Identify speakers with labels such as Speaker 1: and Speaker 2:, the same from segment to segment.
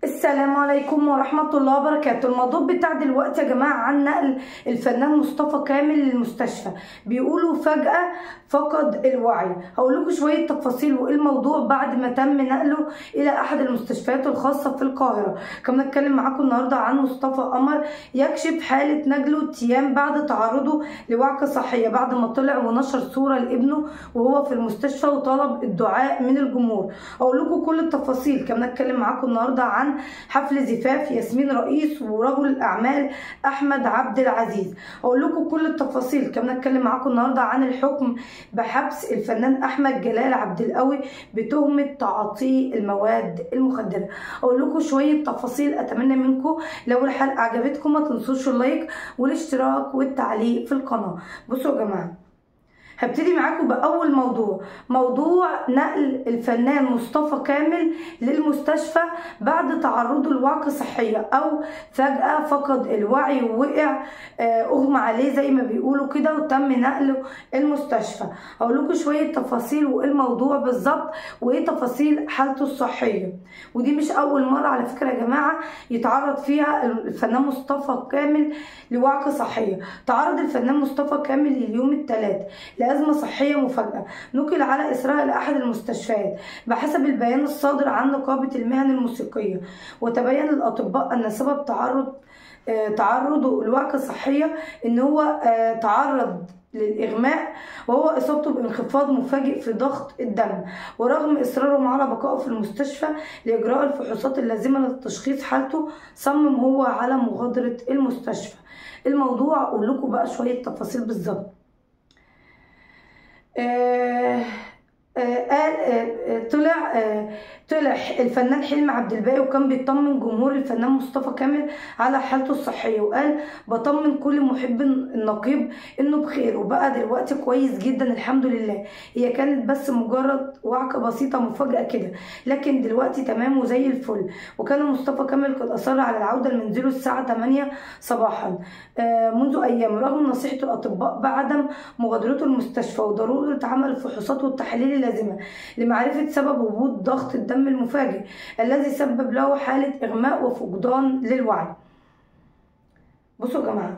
Speaker 1: السلام عليكم ورحمة الله وبركاته الموضوع بتاع دلوقتي يا جماعة عن نقل الفنان مصطفى كامل للمستشفى بيقولوا فجأة فقد الوعي هقول لكم شوية تفاصيل وايه الموضوع بعد ما تم نقله إلى أحد المستشفيات الخاصة في القاهرة كمان نتكلم معاكم النهاردة عن مصطفى قمر يكشف حالة نجله تيام بعد تعرضه لوعكة صحية بعد ما طلع ونشر صورة لابنه وهو في المستشفى وطلب الدعاء من الجمهور هقول لكم كل التفاصيل كمان نتكلم معاكم النهاردة عن حفل زفاف ياسمين رئيس ورجل الاعمال احمد عبد العزيز اقول لكم كل التفاصيل كمان اتكلم معاكم النهارده عن الحكم بحبس الفنان احمد جلال عبد القوي بتهمه تعاطيه المواد المخدره اقول لكم شويه تفاصيل اتمنى منكم لو الحلقه عجبتكم ما تنسوش اللايك والاشتراك والتعليق في القناه بصوا يا جماعه هبتدي معاكم بأول موضوع موضوع نقل الفنان مصطفى كامل للمستشفى بعد تعرضه لوعكة صحية أو فجأة فقد الوعي ووقع أغمى عليه زي ما بيقولوا كده وتم نقله المستشفى هقول لكم شوية تفاصيل وإيه الموضوع بالظبط وإيه تفاصيل حالته الصحية ودي مش أول مرة على فكرة يا جماعة يتعرض فيها الفنان مصطفى كامل لوعكة صحية تعرض الفنان مصطفى كامل اليوم الثلاث لأزمة صحية مفاجئة نقل على إسراء لأحد المستشفيات بحسب البيان الصادر عن نقابة المهن الموسيقية وتبين الأطباء أن سبب تعرض تعرضه لوعكة صحية إن هو تعرض للإغماء وهو إصابته بانخفاض مفاجئ في ضغط الدم ورغم إصرارهم على بقائه في المستشفى لإجراء الفحوصات اللازمة لتشخيص حالته صمم هو على مغادرة المستشفى الموضوع أقول لكم بقى شوية تفاصيل بالظبط آه قال آه طلع آه طلع الفنان حلمي عبد الباقي وكان بيطمن جمهور الفنان مصطفى كامل على حالته الصحيه وقال بطمن كل محب النقيب انه بخير وبقى دلوقتي كويس جدا الحمد لله هي كانت بس مجرد وعكه بسيطه مفاجاه كده لكن دلوقتي تمام وزي الفل وكان مصطفى كامل قد اصر على العوده لمنزله الساعه 8 صباحا آه منذ ايام رغم نصيحه الاطباء بعدم مغادرته المستشفى وضروره عمل الفحوصات والتحاليل اللازمه لمعرفه سبب وجود ضغط الدم المفاجئ الذي سبب له حالة إغماء وفقدان للوعي بصوا يا جماعة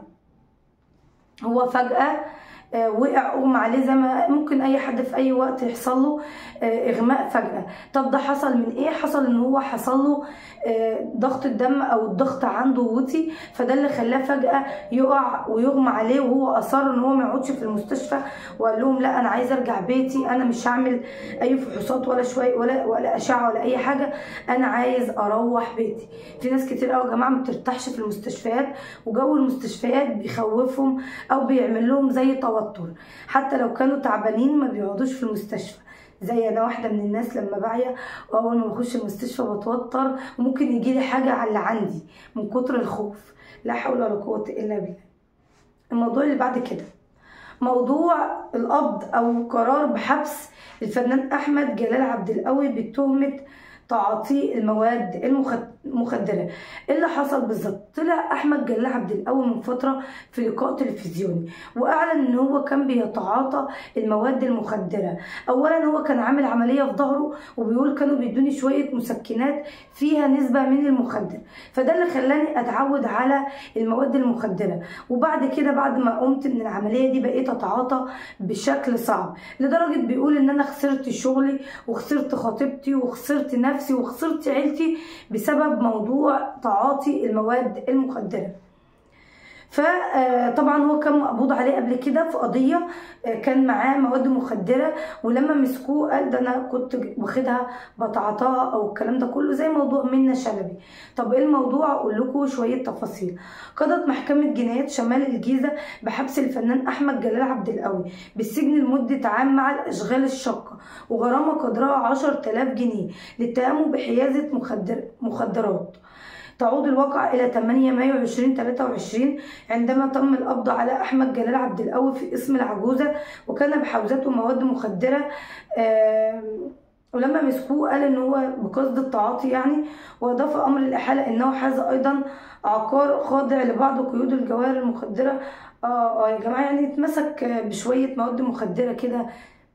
Speaker 1: هو فجأة وقع اغمى عليه زي ما ممكن اي حد في اي وقت يحصل له اغماء فجاه طب ده حصل من ايه حصل ان هو حصل له ضغط الدم او الضغط عنده وطي فده اللي خلاه فجاه يقع ويغمى عليه وهو اصر ان هو ما يقعدش في المستشفى وقال لهم لا انا عايز ارجع بيتي انا مش هعمل اي فحوصات ولا شويه ولا ولا اشعه ولا اي حاجه انا عايز اروح بيتي في ناس كتير قوي يا جماعه ما بترتاحش في المستشفيات وجو المستشفيات بيخوفهم او بيعمل لهم زي توتر توتر حتى لو كانوا تعبانين ما بيقعدوش في المستشفى زي انا واحده من الناس لما بعيا واول ما بخش المستشفى بتوتر وممكن يجي لي حاجه على اللي عندي من كتر الخوف لا حول ولا قوه الا بالله الموضوع اللي بعد كده موضوع القبض او قرار بحبس الفنان احمد جلال عبد القوي بتهمه تعاطي المواد المخدره ايه اللي حصل بالظبط طلع احمد جلال عبد القوي من فتره في لقاء تلفزيوني واعلن ان هو كان بيتعاطى المواد المخدره اولا هو كان عامل عمليه في ظهره وبيقول كانوا بيدوني شويه مسكنات فيها نسبه من المخدر فده اللي خلاني اتعود على المواد المخدره وبعد كده بعد ما قمت من العمليه دي بقيت اتعاطى بشكل صعب لدرجه بيقول ان انا خسرت شغلي وخسرت خطيبتي وخسرت نفسي نفسي وخسرت عيلتي بسبب موضوع تعاطي المواد المخدره فطبعا هو كان مقبوض عليه قبل كده في قضيه كان معاه مواد مخدره ولما مسكوه قال ده انا كنت واخدها بتعاطاها او الكلام ده كله زي موضوع منى شلبي طب ايه الموضوع اقول لكم شويه تفاصيل قضت محكمه جنايات شمال الجيزه بحبس الفنان احمد جلال عبد القوي بالسجن لمده عام مع الاشغال الشاقه وغرامه قدرها 10000 جنيه لاتهامه بحيازه مخدر مخدرات تعود الواقعة إلى 8 مايو 2023 عندما تم القبض على أحمد جلال عبد القوي في اسم العجوزة وكان بحوزته مواد مخدرة ولما مسكوه قال ان هو بقصد التعاطي يعني واضاف امر الاحاله انه حاز ايضا عقار خاضع لبعض قيود الجواهر المخدره اه اه يا جماعه يعني اتمسك بشويه مواد مخدره كده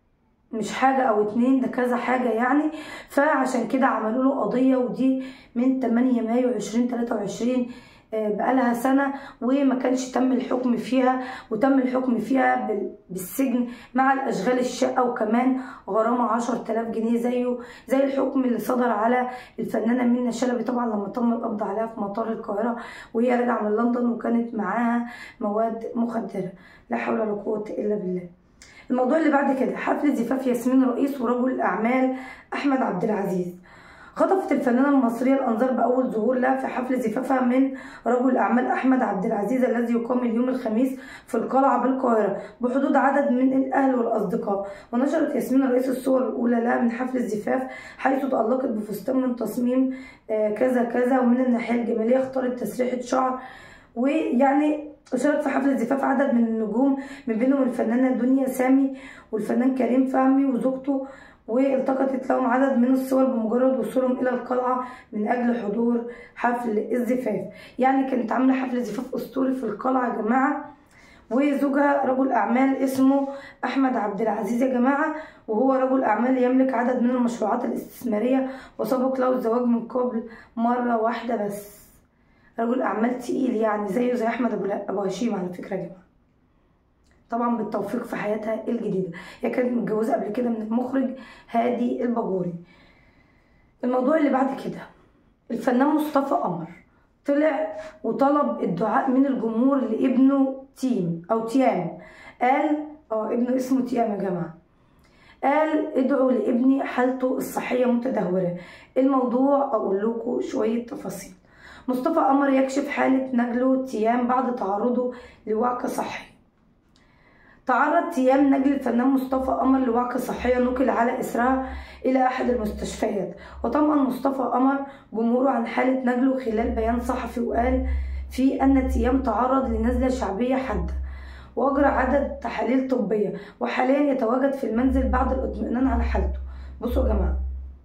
Speaker 1: مش حاجة أو اتنين ده كذا حاجة يعني فعشان كده عملوا له قضية ودي من 8 مايو 2023 بقالها سنة وما كانش تم الحكم فيها وتم الحكم فيها بالسجن مع الأشغال الشقة وكمان غرامة عشر تلاف جنيه زيه زي الحكم اللي صدر على الفنانة منى شلبي طبعا لما تم القبض عليها في مطار القاهرة وهي راجعة من لندن وكانت معاها مواد مخدرة لا حول ولا قوة إلا بالله الموضوع اللي بعد كده حفل زفاف ياسمين رئيس ورجل الأعمال أحمد عبد العزيز خطفت الفنانة المصرية الأنظار بأول ظهور لها في حفل زفافها من رجل الأعمال أحمد عبد العزيز الذي يقام اليوم الخميس في القلعة بالقاهرة بحضور عدد من الأهل والأصدقاء ونشرت ياسمين الرئيس الصور الأولى لها من حفل الزفاف حيث تألقت بفستان من تصميم كذا كذا ومن الناحية الجمالية اختارت تسريحة شعر ويعني شارك في حفل الزفاف عدد من النجوم من بينهم الفنانة دنيا سامي والفنان كريم فهمي وزوجته والتقطت لهم عدد من الصور بمجرد وصولهم الى القلعه من اجل حضور حفل الزفاف يعني كانت عامله حفل زفاف اسطوري في القلعه يا جماعه وزوجها رجل اعمال اسمه احمد عبد العزيز يا جماعه وهو رجل اعمال يملك عدد من المشروعات الاستثماريه وسبق له الزواج من قبل مره واحده بس رجل اعمال تقيل يعني زيه زي احمد ابو هشيم على فكره يا جماعه طبعا بالتوفيق في حياتها الجديده هي كانت متجوزه قبل كده من المخرج هادي الباجوري الموضوع اللي بعد كده الفنان مصطفى قمر طلع وطلب الدعاء من الجمهور لابنه تيم او تيام قال اه ابنه اسمه تيام يا جماعه قال ادعوا لابني حالته الصحيه متدهوره الموضوع اقول لكم شويه تفاصيل مصطفى قمر يكشف حاله نجله تيام بعد تعرضه لوعكه صحيه تعرض تيام نجل الفنان مصطفى قمر لوعكة صحية نقل على إسرها إلى أحد المستشفيات وطمأن مصطفى قمر جمهوره عن حالة نجله خلال بيان صحفي وقال في أن تيام تعرض لنزلة شعبية حادة وأجرى عدد تحاليل طبية وحاليا يتواجد في المنزل بعد الاطمئنان على حالته بصوا يا جماعة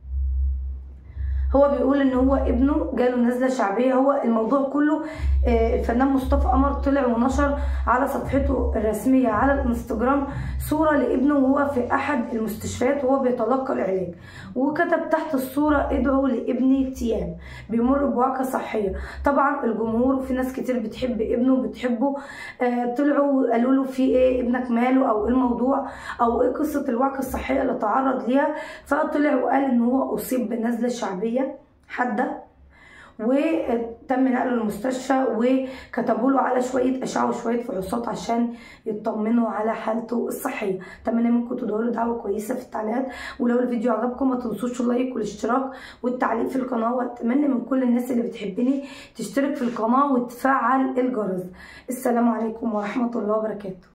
Speaker 1: هو بيقول ان هو ابنه جاله نزله شعبيه هو الموضوع كله الفنان مصطفى قمر طلع ونشر على صفحته الرسميه على الانستجرام صوره لابنه وهو في احد المستشفيات وهو بيتلقى العلاج وكتب تحت الصوره ادعوا لابني تيام بيمر بوعكه صحيه طبعا الجمهور وفي ناس كتير بتحب ابنه وبتحبه طلعوا قالوا له في ايه ابنك ماله او ايه الموضوع او ايه قصه الوعكه الصحيه اللي تعرض ليها فطلع وقال ان هو اصيب بنزله شعبيه حاده وتم نقله المستشفى وكتبوا له على شويه اشعه وشويه فحوصات عشان يطمنوا على حالته الصحيه اتمنى منكم تدعوا له دعوه كويسه في التعليقات ولو الفيديو عجبكم ما تنسوش اللايك والاشتراك والتعليق في القناه واتمنى من كل الناس اللي بتحبني تشترك في القناه وتفعل الجرس السلام عليكم ورحمه الله وبركاته